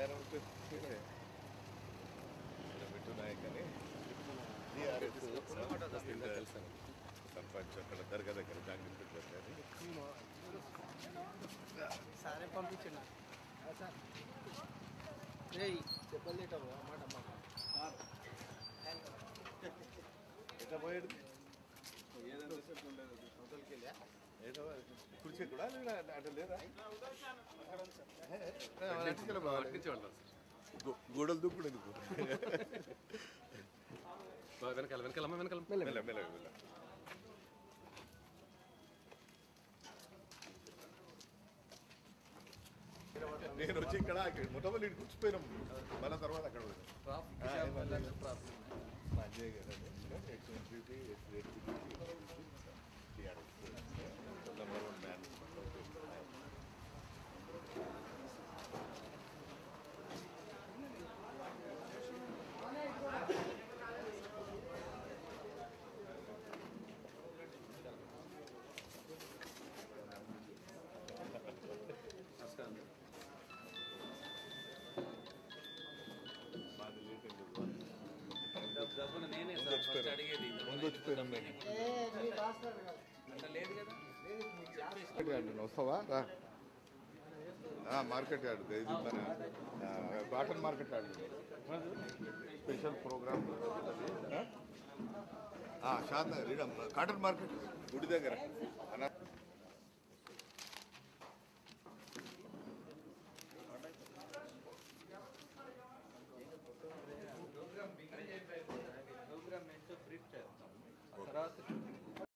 ఆయన ఉంటే బిట్టు నాయక్ అని టీఆర్ఎస్ సర్పంచ్ అక్కడ దర్గా దగ్గర జాంగిల్ పెట్టారు సారే పంపించండి సార్ రేయ్ చెప్పలు తింటావు మాట మాట ఎట్లా పోయాడు ఏదైనా రిసెప్ట్ ఉండేది హోటల్కి వెళ్ళా ఏదో కుర్చీ కూడా లేదా అట్లా లేదా గు- గూడలు దుప్పుడు ఎందుకు వెనకాల వెనకాల అమ్మ వెనకాల మెల్ల మెల్ల మెల్ల నేను వచ్చి ఇక్కడ మొట్టమొదటి ఇటు కూర్చిపోయినాం మళ్ళీ తర్వాత అక్కడ పోయినాం సంజయ్ గారు నెంబర్ వన్ మ్యాన్ నేనే ముందు వచ్చిపోయినాం ముందు వచ్చిపోయినాం మేము లేదు కదా మార్కెట్ యార్డ్ వస్తావా రా ఆ, మార్కెట్ యార్డ్ ఇది మన ఆ, cotton market yard special program Shadnagar ఈడ కాటన్ మార్కెట్ గుడి దగ్గర అన్న